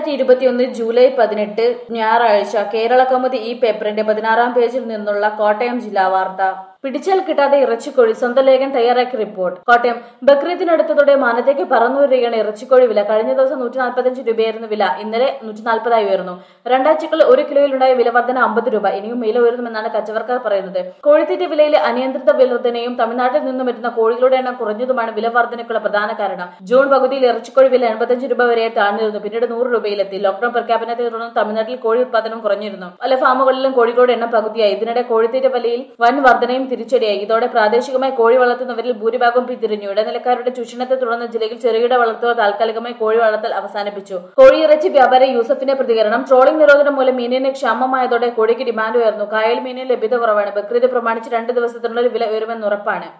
രണ്ടായിരത്തി ഇരുപത്തിയൊന്ന് ജൂലൈ പതിനെട്ട് ഞായറാഴ്ച കേരള കൗമുദി ഈ പേപ്പറിന്റെ പതിനാറാം പേജിൽ നിന്നുള്ള കോട്ടയം ജില്ലാ വാർത്ത പിടിച്ചാൽ കിട്ടാതെ ഇറച്ചിക്കോഴി സ്വന്തം ലേഖൻ തയ്യാറാക്കി റിപ്പോർട്ട് കോട്ടയം ബക്രീദിനടുത്തതോടെ മാനത്തേക്ക് പറന്നുവരികയാണ് ഇറച്ചിക്കോഴി വില കഴിഞ്ഞ ദിവസം നൂറ്റി നാൽപ്പത്തഞ്ച് രൂപയായിരുന്നു വില ഇന്നലെ നൂറ്റി നാൽപ്പതായി ഉയർന്നു രണ്ടാഴ്ചകളിൽ ഒരു കിലോയിലുണ്ടായ വില വർധന അമ്പത് രൂപ ഇനിയും വില ഉയരുമെന്നാണ് കച്ചവടക്കാർ പറയുന്നത് കോഴിത്തീറ്റ വിലയിലെ അനിയന്ത്രിത വർധനയും തമിഴ്നാട്ടിൽ നിന്നും എത്തുന്ന കോഴികളുടെ എണ്ണം കുറഞ്ഞതുമാണ് വില വർധനയ്ക്കുള്ള പ്രധാന കാരണം ജൂൺ പകുതിയിൽ ഇറച്ചിക്കോഴി വില എൺപത്തഞ്ച് രൂപ വരെ താഴ്ന്നിരുന്നു പിന്നീട് നൂറ് രൂപയിലെത്തി ലോക്ഡൌൺ പ്രഖ്യാപനത്തെ തുടർന്ന് തമിഴ്നാട്ടിൽ കോഴി ഉത്പാദനം കുറഞ്ഞിരുന്നു പല ഫാമുകളിലും കോഴികളുടെ എണ്ണം പകുതിയായി ഇതിനിടെ കോഴിത്തീറ്റ വിലയിൽ വൻ വർധനയും തിരിച്ചടിയായി ഇതോടെ പ്രാദേശികമായി കോഴി വളർത്തുന്നവരിൽ ഭൂരിഭാഗം പിന്തിരിഞ്ഞു ഇടനിലക്കാരുടെ ചൂഷണത്തെ തുടർന്ന് ജില്ലയിൽ ചെറുകിട വളർത്തുക താൽക്കാലികമായി കോഴി വളർത്തൽ അവസാനിപ്പിച്ചു കോഴിയിറച്ചി വ്യാപാരി യൂസഫിന്റെ പ്രതികരണം ട്രോളിംഗ് നിരോധനം മൂലം മീനിന് ക്ഷാമമായതോടെ കോഴിക്ക് ഡിമാൻഡ് ഉയർന്നു കായൽ മീനിന് ലഭ്യത കുറവാണ് ബക്രീദ് പ്രമാണിച്ച് രണ്ട് ദിവസത്തിനുള്ളിൽ വില ഉയരുമെന്ന് ഉറപ്പാണ്